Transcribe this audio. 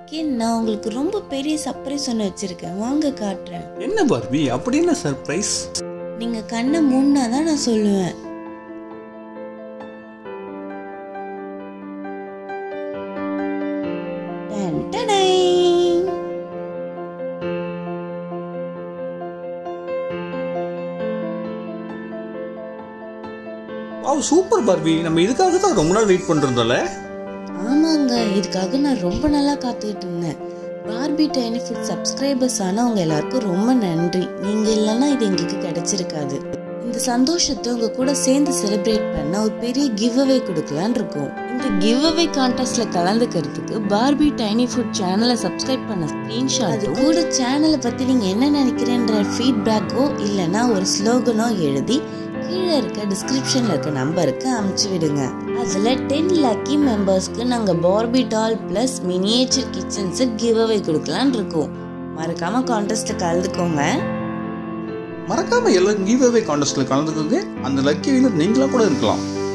இன்னைக்கு நான் உங்களுக்கு ரொம்ப பெரிய சர்ப்ரைஸ் ஒன்று வச்சிருக்கேன் வாங்க காட்டுறேன் என்ன பார்பி அப்படி என்ன சர்ப்ரைஸ் நீங்க கண்ணை மூடினா தான் நான் சொல்லுவேன் டன் டடை. வாவ் சூப்பர் பார்பி நம்ம இதுக்காக தான் ரொம்ப நாள் வெயிட் பண்ணிருந்தோம்ல ஆமாங்க இதுக்காக நான் ரொம்ப நல்லா காத்துக்கிட்டு இருந்தேன் பார்பி டைனி ஃபுட் சப்ஸ்கிரைபர்ஸ் ஆனவங்க எல்லாருக்கும் ரொம்ப நன்றி நீங்க இல்லைன்னா இது எங்களுக்கு கிடைச்சிருக்காது இந்த சந்தோஷத்தை உங்க கூட சேர்ந்து செலிப்ரேட் பண்ண ஒரு பெரிய கிவ் அவே கொடுக்கலான்னு இருக்கோம் இந்த கிவ் அவே கான்டெஸ்ட்ல கலந்துக்கிறதுக்கு பார்பி டைனி ஃபுட் சேனலை சப்ஸ்கிரைப் பண்ண ஸ்கிரீன்ஷாட் அது கூட சேனலை பத்தி நீங்க என்ன நினைக்கிறேன்ற ஃபீட்பேக்கோ இல்லைன்னா ஒரு ஸ்லோகனோ எழுதி கீழே இருக்க டிஸ்கிரிப்ஷன்ல இருக்க நம்பருக்கு அமுச்சு விடுங்க அதுல டென் லக்கி மெம்பர்ஸ்க்கு நாங்க Barbie doll plus miniature kitchen set give away கொடுக்கலான்னு இருக்கோம் மறக்காம கான்டெஸ்ட்ல கலந்துக்கோங்க மறக்காம எல்லாரும் கிவ் அவே கான்டெஸ்ட்ல கலந்துக்கோங்க அந்த லக்கி வினர் நீங்களா கூட இருக்கலாம்